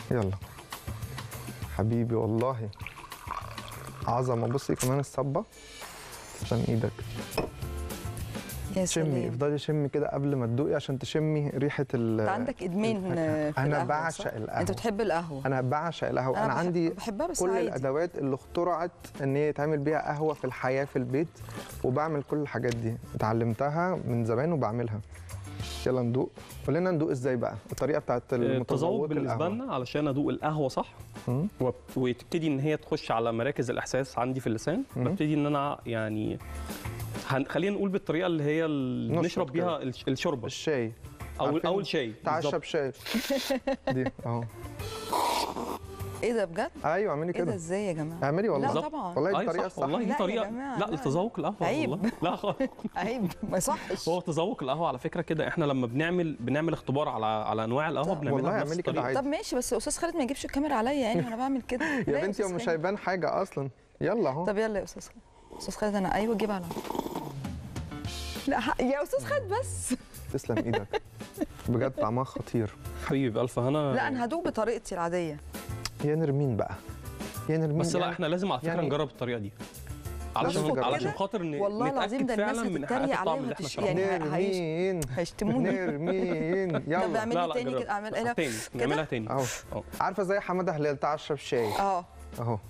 يلا حبيبي والله عظمه بصي كمان الصبه عشان ايدك يا شمي سلام افضلي شمي كده قبل ما تدوقي عشان تشمي ريحه ال انت عندك ادمان الفاكهة. في انا القهوة، بعشق صح؟ القهوه انت بتحب القهوه انا بعشق القهوه انا, بحب- عندي بحبها بس كل عادي. الادوات اللي اخترعت ان هي يتعمل بيها قهوه في الحياه في البيت وبعمل كل الحاجات دي اتعلمتها من زمان وبعملها يلا ندوق قول ندوق ازاي بقى الطريقه بتاعت التذوق المتذوق بالنسبه القهوة. لنا علشان ادوق القهوه صح مم. وب- وتبتدي ان هي تخش على مراكز الاحساس عندي في اللسان مم. ببتدي ان انا يعني هن- خلينا نقول بالطريقه اللي هي اللي نشرب نشرب بيها الش- الشوربه الشاي او عارفين؟ او الشاي تعشى بالظبط. بشاي دي اهو ايه ده بجد؟ ايوه اعملي ايه ده كده ازاي يا جماعه؟ اعملي والله لا طبعا والله دي ايوه الطريقه صح الصح والله لا دي يا طريقه جماعة، لا لا. لتذوق القهوه عيب. والله لا خالص عيب ما يصحش هو تذوق القهوه على فكره كده احنا لما بنعمل بنعمل اختبار على على انواع القهوه طب بنعملها والله بنفس اعملي كده الطريقة. عادي طب ماشي بس استاذ خالد ما يجيبش الكاميرا عليا يعني وانا بعمل كده لا يا بنتي هو أستاذ مش خالد. هيبان حاجه اصلا يلا اهو طب يلا يا استاذ خالد استاذ خالد انا ايوه جيب على لا ح- يا استاذ خالد بس تسلم ايدك بجد طعمها خطير حبيبي بألف هنا لا انا هدوق بطريقتي العاديه يا نرمين بقى يا نرمين بس لا يعني احنا لازم على فكره يعني- نجرب الطريقه دي لازم علشان نجرب. علشان كده؟ خاطر ن- والله العظيم ده نتأكد الناس فعلا من هتتريق حقيقه الطعم عليها اللي احنا وتش- شربناه يعني نرمين هيشتموني نرمين طب يلا اعمل لا لي لا تاني جرب. كده اعمل ايه تاني نعملها تاني اهو أهو. عارفه زي حماده اللي تعشى بشاي اه اهو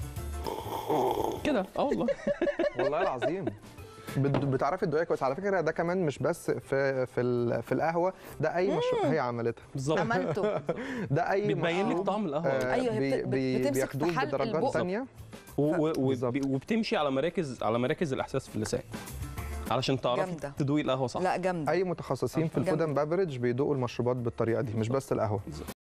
كده اه والله والله العظيم بت- بتعرفي تدوقي كويس على فكره ده كمان مش بس في في ال- في القهوه ده اي مشروب هي عملتها بالظبط عملته ده اي بتبين لك مشروب، طعم القهوه آه، أيوة، هي بي- بت- بي- بتمسك في بياخدوه حلق بدرجات البق. ثانيه و- و- بالظبط. وب- وبتمشي على مراكز على مراكز الاحساس في اللسان علشان تعرفي جامدة. تدوقي القهوه صح لا جامده اي متخصصين في جامد. الفود اند بافرج بيدوقوا المشروبات بالطريقه دي مش بس القهوه